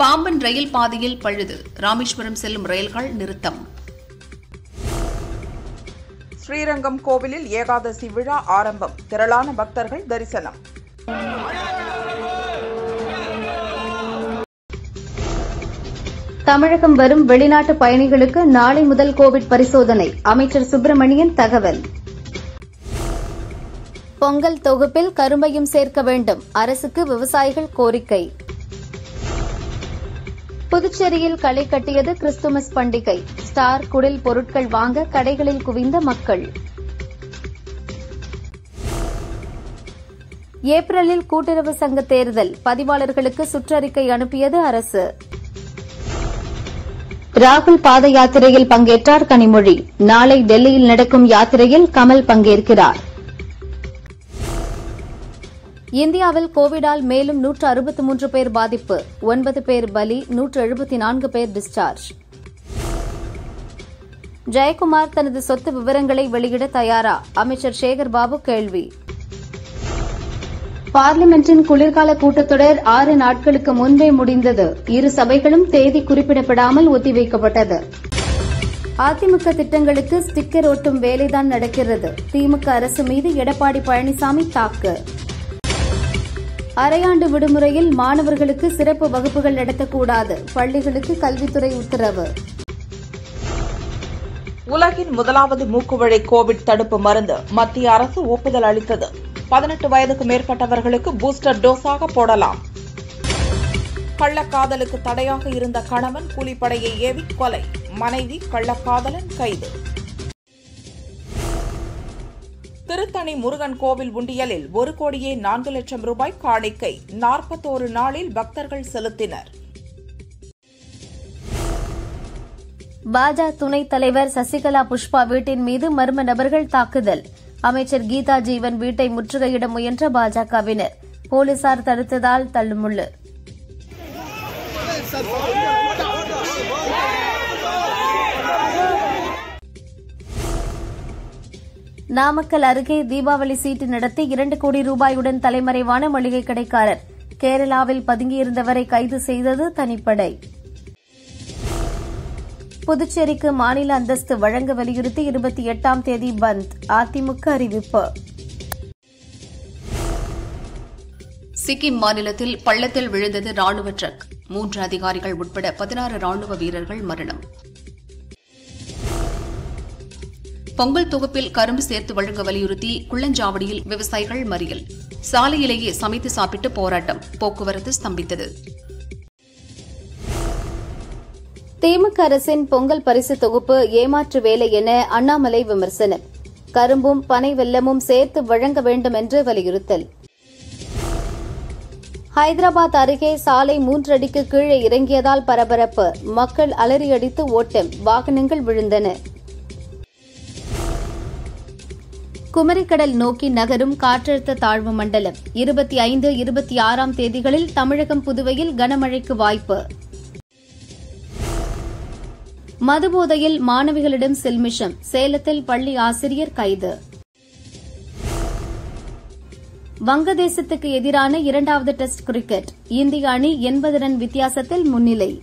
பாம்பன் ரயில் பாதையில் பழுது ராமேஸ்வரம் செல்லும் ரயில்கள் நிறுத்தம் ஸ்ரீரங்கம் கோவிலில் ஏகாதசி விழா ஆரம்பம் திரளான பக்தர்கள் தரிசனம் தமிழகம் வரும் வெளிநாட்டு பயணிகளுக்கு நாளை முதல் கோவிட் பரிசோதனை அமைச்சர் சுப்பிரமணியன் தகவல் பொங்கல் தொகுப்பில் கரும்பையும் சேர்க்க வேண்டும் அரசுக்கு விவசாயிகள் கோரிக்கை புதுச்சேரியில் களை கட்டியது கிறிஸ்துமஸ் பண்டிகை ஸ்டார் குடில் பொருட்கள் வாங்க கடைகளில் குவிந்த மக்கள் ஏப்ரலில் கூட்டுறவு சங்க தேர்தல் பதிவாளர்களுக்கு சுற்றறிக்கை அனுப்பியது அரசு ராகுல் பாத யாத்திரையில் பங்கேற்றார் கனிமொழி நாளை டெல்லியில் நடக்கும் யாத்திரையில் கமல் பங்கேற்கிறார் இந்தியாவில் கோவிடால் மேலும் நூற்று அறுபத்தி மூன்று பேர் பாதிப்பு ஒன்பது பேர் பலி நூற்று எழுபத்தி நான்கு பேர் டிஸ்சார்ஜ் ஜெயக்குமார் தனது சொத்து விவரங்களை வெளியிட தயாரா அமைச்சர் சேகர் பாபு கேள்வி பார்லிமென்டின் குளிர்கால கூட்டத்தொடர் ஆறு நாட்களுக்கு முன்பே முடிந்தது இரு சபைகளும் தேதி குறிப்பிடப்படாமல் ஒத்திவைக்கப்பட்டது அதிமுக திட்டங்களுக்கு ஸ்டிக்கர் ஒட்டும் வேலைதான் நடக்கிறது திமுக அரசு மீது எடப்பாடி பழனிசாமி தாக்கு அரையாண்டு விடுமுறையில் மாணவர்களுக்கு சிறப்பு வகுப்புகள் நடத்தக்கூடாது பள்ளிகளுக்கு கல்வித்துறை உத்தரவு உலகின் முதலாவது மூக்குவழி கோவிட் தடுப்பு மருந்து மத்திய அரசு ஒப்புதல் அளித்தது பதினெட்டு வயதுக்கு மேற்பட்டவர்களுக்கு பூஸ்டர் டோஸாக போடலாம் கள்ளக்காதலுக்கு தடையாக இருந்த கணவன் கூலிப்படையை ஏவி கொலை மனைவி கள்ளக்காதலன் கைது திருத்தணி முருகன் கோவில் உண்டியலில் ஒரு கோடியே நான்கு லட்சம் ரூபாய் காணிக்கை நாற்பத்தோரு நாளில் பக்தர்கள் செலுத்தினர் பாஜ துணைத் தலைவர் சசிகலா புஷ்பா வீட்டின் மீது மர்ம நபர்கள் தாக்குதல் அமைச்சர் கீதா ஜீவன் வீட்டை முற்றுகையிட முயன்ற பாஜகவினர் போலீசார் தடுத்ததால் தள்ளுமுள்ளு நாமக்கல் அருகே தீபாவளி சீட்டு நடத்தி இரண்டு கோடி ரூபாயுடன் தலைமறைவான மளிகை கடைக்காரர் கேரளாவில் பதுங்கியிருந்தவரை கைது செய்தது தனிப்படை புதுச்சேரிக்கு மாநில அந்தஸ்து வழங்க வலியுறுத்தி இருபத்தி எட்டாம் தேதி பந்த் அதிமுக அறிவிப்பு சிக்கிம் மாநிலத்தில் பள்ளத்தில் விழுந்தது ராணுவ ட்ரக் மூன்று அதிகாரிகள் உட்பட பதினாறு ராணுவ வீரர்கள் மரணம் பொங்கல் தொகுப்பில் கரும்பு சேர்த்து வழங்க வலியுறுத்தி குள்ளஞ்சாவடியில் விவசாயிகள் மறியல் சாலையிலேயே சமைத்து சாப்பிட்டு போராட்டம் போக்குவரத்து ஸ்தம்பித்தது திமுக அரசின் பொங்கல் பரிசு தொகுப்பு ஏமாற்று வேலை என அண்ணாமலை விமர்சனம் கரும்பும் பனை வெல்லமும் சேர்த்து வழங்க வேண்டும் என்று வலியுறுத்தல் ஹைதராபாத் அருகே சாலை மூன்றடிக்கு கீழே இறங்கியதால் பரபரப்பு மக்கள் அலறியடித்து ஓட்டம் வாகனங்கள் விழுந்தன குமரிக்கடல் நோக்கி நகரும் காற்றழுத்த தாழ்வு மண்டலம் இருபத்தி ஐந்து இருபத்தி ஆறாம் தேதிகளில் தமிழகம் புதுவையில் கனமழைக்கு வாய்ப்பு மதுபோதையில் மாணவிகளிடம் செல்மிஷம் சேலத்தில் பள்ளி ஆசிரியர் கைது வங்கதேசத்துக்கு எதிரான இரண்டாவது டெஸ்ட் கிரிக்கெட் இந்திய அணி எண்பது ரன் வித்தியாசத்தில் முன்னிலை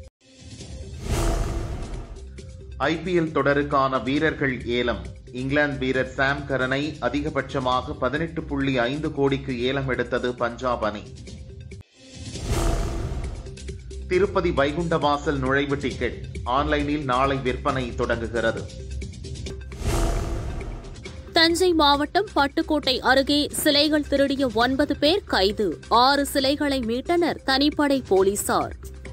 ஐபிஎல் தொடருக்கான வீரர்கள் ஏலம் இங்கிலாந்து வீரர் சாம் கரனை அதிகபட்சமாக பதினெட்டு புள்ளி ஐந்து கோடிக்கு ஏலம் எடுத்தது பஞ்சாப் அணி திருப்பதி வைகுண்டவாசல் நுழைவு டிக்கெட் ஆன்லைனில் நாளை விற்பனை தொடங்குகிறது தஞ்சை மாவட்டம் பட்டுக்கோட்டை அருகே சிலைகள் திருடிய ஒன்பது பேர் கைது ஆறு சிலைகளை மீட்டனர் தனிப்படை போலீசார்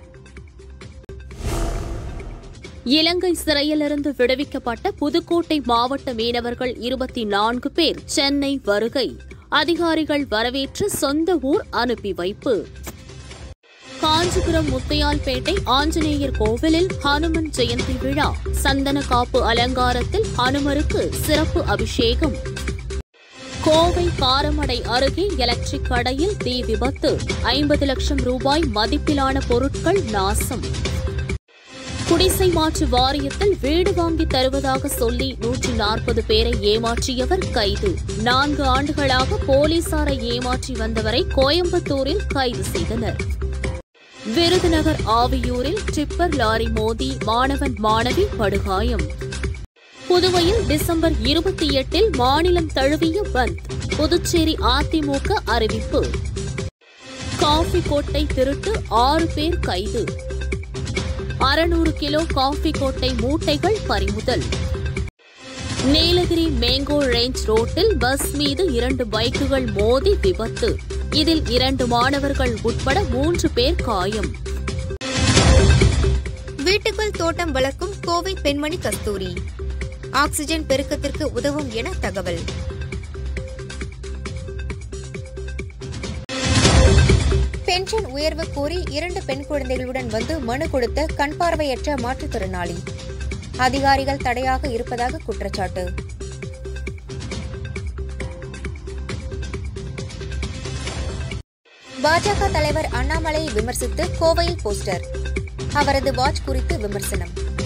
இலங்கை சிறையிலிருந்து விடுவிக்கப்பட்ட புதுக்கோட்டை மாவட்ட மீனவர்கள் இருபத்தி நான்கு பேர் சென்னை வருகை அதிகாரிகள் வரவேற்று சொந்த ஊர் அனுப்பி வைப்பு காஞ்சிபுரம் முத்தையால்பேட்டை ஆஞ்சநேயர் கோவிலில் ஹனுமன் ஜெயந்தி விழா சந்தன காப்பு அலங்காரத்தில் ஹனுமருக்கு சிறப்பு அபிஷேகம் கோவை காரமடை அருகே எலக்ட்ரிக் கடையில் தீ விபத்து ஐம்பது லட்சம் ரூபாய் மதிப்பிலான பொருட்கள் நாசம் குடிசை மாற்று வாரியத்தில் வீடு வாங்கி தருவதாக சொல்லி நூற்றி நாற்பது பேரை ஏமாற்றியவர் கைது நான்கு ஆண்டுகளாக போலீசாரை ஏமாற்றி வந்தவரை கோயம்புத்தூரில் கைது செய்தனர் விருதுநகர் ஆவியூரில் டிப்பர் லாரி மோதி மாணவன் மாணவி படுகாயம் புதுவையில் டிசம்பர் இருபத்தி எட்டில் மாநிலம் தழுவிய பந்த் புதுச்சேரி அதிமுக அறிவிப்பு காஃபி கோட்டை திருட்டு ஆறு பேர் கைது அறுநூறு கிலோ காஃபி கோட்டை மூட்டைகள் பறிமுதல் நீலகிரி மேங்கோ ரேஞ்ச் ரோட்டில் பஸ் மீது இரண்டு பைக்குகள் மோதி விபத்து இதில் இரண்டு மாணவர்கள் உட்பட மூன்று பேர் காயம் வீட்டுக்குள் தோட்டம் வளர்க்கும் கோவை பெண்மணி கஸ்தூரி ஆக்ஸிஜன் பெருக்கத்திற்கு உதவும் என தகவல் பென்ஷன் உயர்வு கோரி இரண்டு பெண் குழந்தைகளுடன் வந்து மனு கொடுத்த கண் பார்வையற்ற மாற்றுத்திறனாளி அதிகாரிகள் தடையாக இருப்பதாக குற்றச்சாட்டு பாஜக தலைவர் அண்ணாமலையை விமர்சித்து கோவையில் போஸ்டர் அவரது வாட்ச் குறித்து விமர்சனம்